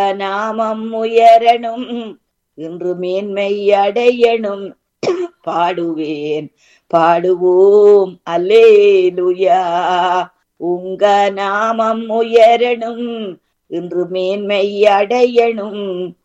நாமம் உயரணும் இன்று மேன்மை அடையணும் பாடுவேன் பாடுவோம் அல்லேலுயா உங்க நாமம் உயரணும் இன்று மேன்மை அடையணும்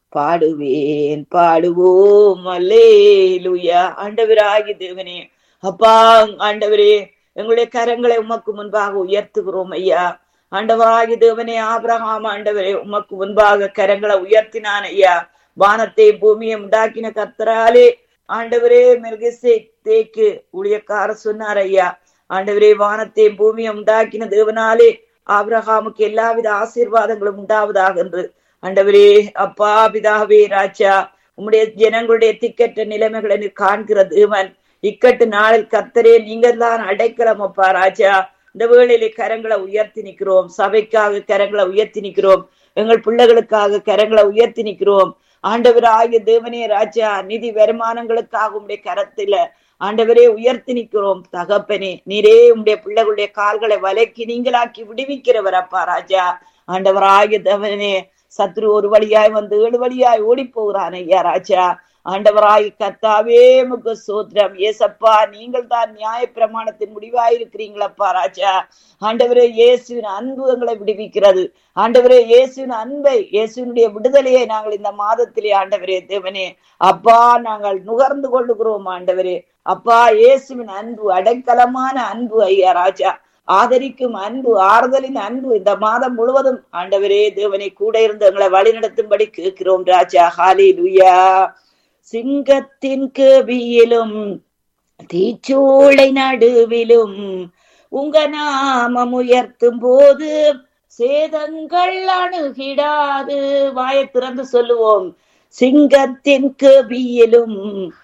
பாடுவேன் பாடுவோம் அல்லேலுயா ஆண்டவராகி தேவனே அப்பா ஆண்டவரே எங்களுடைய கரங்களை உமக்கு முன்பாக உயர்த்துகிறோம் ஐயா ஆண்டவராகி தேவனே ஆபிரகாம் ஆண்டவரே உமக்கு முன்பாக கரங்களை உயர்த்தினான் ஐயா வானத்தை பூமியை உண்டாக்கின கர்த்தராலே ஆண்டவரே மிருகசே தேக்கு ஊழியக்கார சொன்னார் ஐயா ஆண்டவரே வானத்தை பூமியை உண்டாக்கின தேவனாலே ஆபிரகாமுக்கு எல்லாவித ஆசீர்வாதங்களும் உண்டாவதாக என்று ஆண்டவரே அப்பா பிதாவே ராஜா உம்முடைய ஜனங்களுடைய திக்கற்ற நிலைமைகளை நீ காண்கிற தேவன் இக்கட்டு நாளில் கர்த்தரே நீங்கள் தான் அடைக்கலம் அப்பா ராஜா இந்த வேளையிலே கரங்களை உயர்த்தி நிற்கிறோம் சபைக்காக கரங்களை உயர்த்தி நிற்கிறோம் எங்கள் பிள்ளைகளுக்காக கரங்களை உயர்த்தி நிற்கிறோம் ஆண்டவர் ஆகிய தேவனே ராஜா நிதி வருமானங்களுக்காக உடைய கரத்தில ஆண்டவரே உயர்த்தி நிற்கிறோம் தகப்பனே நீரே உடைய பிள்ளைகளுடைய கால்களை வலைக்கு நீங்களாக்கி விடுவிக்கிறவர் அப்பா ராஜா ஆண்டவர் ஆகிய தேவனே சத்ரு ஒரு வழியாய் வந்து ஏழு வழியாய் ஓடி போகிறான் ஐயா ராஜா ஆண்டவராய் கத்தாவே முக சோத்ரம் ஏசப்பா நீங்கள் தான் நியாய பிரமாணத்தின் முடிவாயிருக்கிறீங்களப்பா ராஜா ஆண்டவரே இயேசுவின் அன்பு எங்களை விடுவிக்கிறது ஆண்டவரே இயேசுவின் அன்பை இயேசுவினுடைய விடுதலையை நாங்கள் இந்த மாதத்திலே ஆண்டவரே தேவனே அப்பா நாங்கள் நுகர்ந்து கொள்ளுகிறோம் ஆண்டவரே அப்பா இயேசுவின் அன்பு அடைக்கலமான அன்பு ஐயா ராஜா ஆதரிக்கும் அன்பு ஆறுதலின் அன்பு இந்த மாதம் முழுவதும் ஆண்டவரே தேவனை கூட இருந்து எங்களை வழிநடத்தும்படி கேட்கிறோம் ராஜா ஹாலி லுயா சிங்கத்தின் கேபியிலும் தீச்சூளை நடுவிலும் உங்க நாமம் உயர்த்தும் போது சேதங்கள் அணுகிடாது வாயை திறந்து சொல்லுவோம் சிங்கத்தின் கேபியிலும்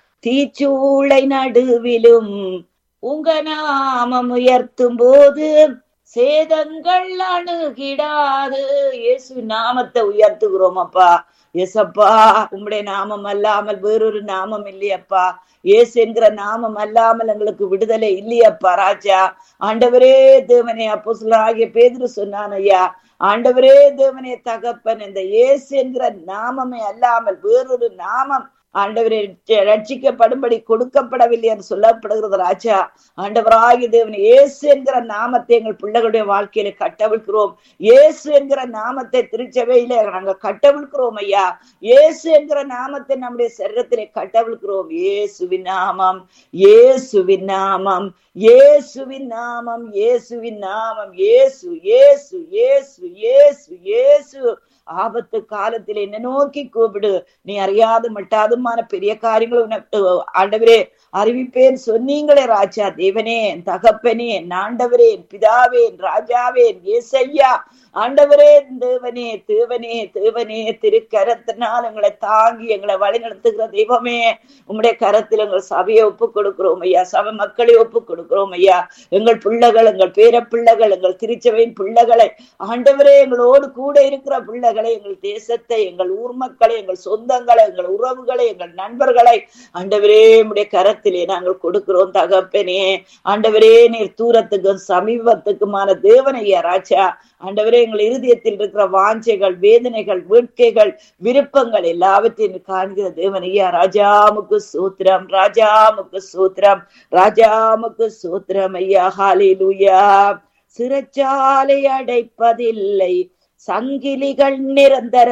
தீச்சூளை நடுவிலும் உங்க நாமம் உயர்த்தும் போது சேதங்கள் அணுகிடாது இயேசு நாமத்தை உயர்த்துகிறோம் அப்பா எசப்பா உம்முடைய நாமம் அல்லாமல் வேறொரு நாமம் இல்லையப்பா ஏசு என்கிற நாமம் அல்லாமல் எங்களுக்கு விடுதலை இல்லையப்பா ராஜா ஆண்டவரே தேவனே அப்போ ஆகிய பேதிரு சொன்னான் ஐயா ஆண்டவரே தேவனே தகப்பன் இந்த இயேசு என்கிற நாமமே அல்லாமல் வேறொரு நாமம் ஆண்டவரை ரட்சிக்கப்படும்படி கொடுக்கப்படவில்லை என்று சொல்லப்படுகிறது ராஜா ஆண்டவராகி தேவன் இயேசு என்கிற நாமத்தை எங்கள் பிள்ளைகளுடைய வாழ்க்கையில கட்டவிழ்கிறோம் இயேசு என்கிற நாமத்தை திருச்சபையில நாங்க கட்டவிழ்கிறோம் ஐயா இயேசு என்கிற நாமத்தை நம்முடைய சரீரத்திலே கட்டவிழ்கிறோம் இயேசுவின் நாமம் இயேசுவின் நாமம் இயேசுவின் நாமம் இயேசுவின் நாமம் இயேசு இயேசு இயேசு இயேசு இயேசு ஆபத்து காலத்தில் என்ன நோக்கி கூப்பிடு நீ அறியாத மட்டாதுமான பெரிய காரியங்கள் உனக்கு ஆண்டவரே அறிவிப்பேன் சொன்னீங்களே ராஜா தேவனே தகப்பனே நாண்டவரே பிதாவே ராஜாவே ஏசையா ஆண்டவரே தேவனே தேவனே தேவனே திருக்கரத்தினால் எங்களை தாங்கி எங்களை வழி நடத்துகிற தெய்வமே உம்முடைய கரத்தில் எங்கள் சபையை ஒப்பு கொடுக்கிறோம் ஐயா சபை மக்களை ஒப்பு கொடுக்கிறோம் ஐயா எங்கள் பிள்ளைகள் எங்கள் பேர பிள்ளைகள் எங்கள் திருச்சபையின் பிள்ளைகளை ஆண்டவரே எங்களோடு கூட இருக்கிற பிள்ளைகளை எங்கள் தேசத்தை எங்கள் ஊர் மக்களை எங்கள் சொந்தங்களை எங்கள் உறவுகளை எங்கள் நண்பர்களை ஆண்டவரே உடைய கரத்திலே நாங்கள் கொடுக்கிறோம் தகப்பனே ஆண்டவரே நீர் தூரத்துக்கும் சமீபத்துக்குமான தேவனையா ராஜா ஆண்டவரே எங்கள் இருதயத்தில் இருக்கிற வாஞ்சைகள் வேதனைகள் வேட்கைகள் விருப்பங்கள் எல்லாவற்றையும் காண்கிற தேவனையா ராஜாமுக்கு சூத்திரம் ராஜாமுக்கு சூத்திரம் ராஜாமுக்கு சூத்திரம் ஐயா ஹாலிலுயா சிறைச்சாலை அடைப்பதில்லை சங்கிலிகள் நிரந்தர